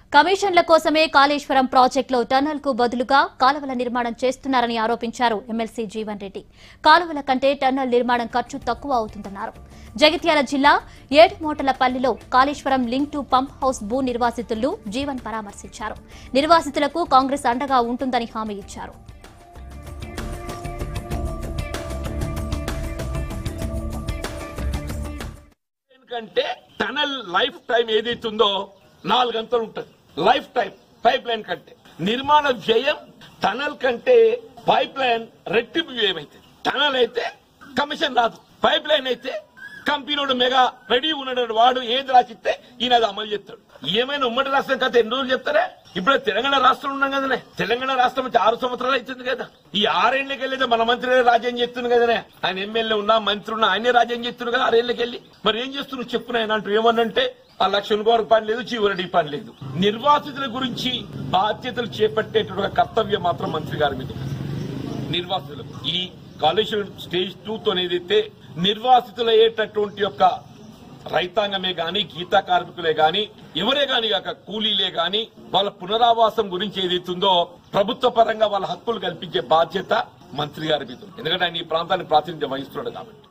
కమిషన్ల కోసమే కాళేశ్వరం ప్రాజెక్టులో టన్నల్ కు బదులుగా కాలువల నిర్మాణం చేస్తున్నారని ఆరోపించారు ఎమ్మెల్సీ జీవన్ రెడ్డి కాలువల కంటే టన్నల్ నిర్మాణం ఖర్చు తక్కువ అవుతుందన్నారు జగిత్యాల జిల్లా ఏడుమోటలపల్లిలో Kaleshwaram link two pump house భూ నిర్వాసితులు జీవన్ పరామర్శించారు నిర్వాసితులకు కాంగ్రెస్ అండగా ఉంటుందని హామీ ఇచ్చారు ఎందుకంటే టనల్ లైఫ్ టైం ఏదైతుందో నాలుగు గంటలు ఉంటుంది లైఫ్ టైం పైప్ లైన్ కంటే నిర్మాణ వ్యయం టనల్ కంటే పైప్ లైన్ రెట్టింపు వ్యయం అయితే టనల్ అయితే కమిషన్ రాదు పైప్ లైన్ అయితే కంపెనీడు మెగా రెడీ ఉన్నాడు వాడు ఏది రాసిస్తే ఈయన అది అమలు చేస్తాడు ఏమైనా ఉమ్మడి రాష్ట్రం కథ ఎన్ని రోజులు చెప్తారా ఇప్పుడు తెలంగాణ రాష్ట్రం ఉన్నాం కదనే తెలంగాణ రాష్ట్రం వచ్చి ఆరు సంవత్సరాలు అవుతుంది కదా ఈ ఆరేళ్లకి వెళ్ళేది మన మంత్రి రాజ్యం చేస్తుంది కదనే ఆయన ఎమ్మెల్యే ఉన్నా మంత్రి ఉన్నా ఆయనే రాజ్యం చేస్తున్నారు కదా ఆరేళ్లకి వెళ్ళి మరి ఏం చేస్తున్నావు చెప్పు నాయన అంటూ ఏమనంటే ఆ లక్ష్మణ్ గారికి పని లేదు జీవరెడ్డికి పని లేదు నిర్వాసితుల గురించి బాధ్యతలు చేపట్టేటువంటి ఒక కర్తవ్యం మాత్రం మంత్రి గారి మీద ఉంది. నిర్వాసితులకు ఈ కాళేశ్వరం స్టేజ్ టూ తో ఏదైతే నిర్వాసితులు అయ్యేటటువంటి యొక్క రైతాంగమే గాని గీతా కార్మికులే గాని ఎవరే గాని కాక కూలీలే గాని వాళ్ళ పునరావాసం గురించి ఏదైతుందో ప్రభుత్వ పరంగా వాళ్ళ హక్కులు కల్పించే బాధ్యత మంత్రి గారి మీద ఉంది. ఎందుకంటే ఆయన ఈ ప్రాంతాన్ని ప్రాతినిధ్యం వహిస్తున్నాడు కాబట్టి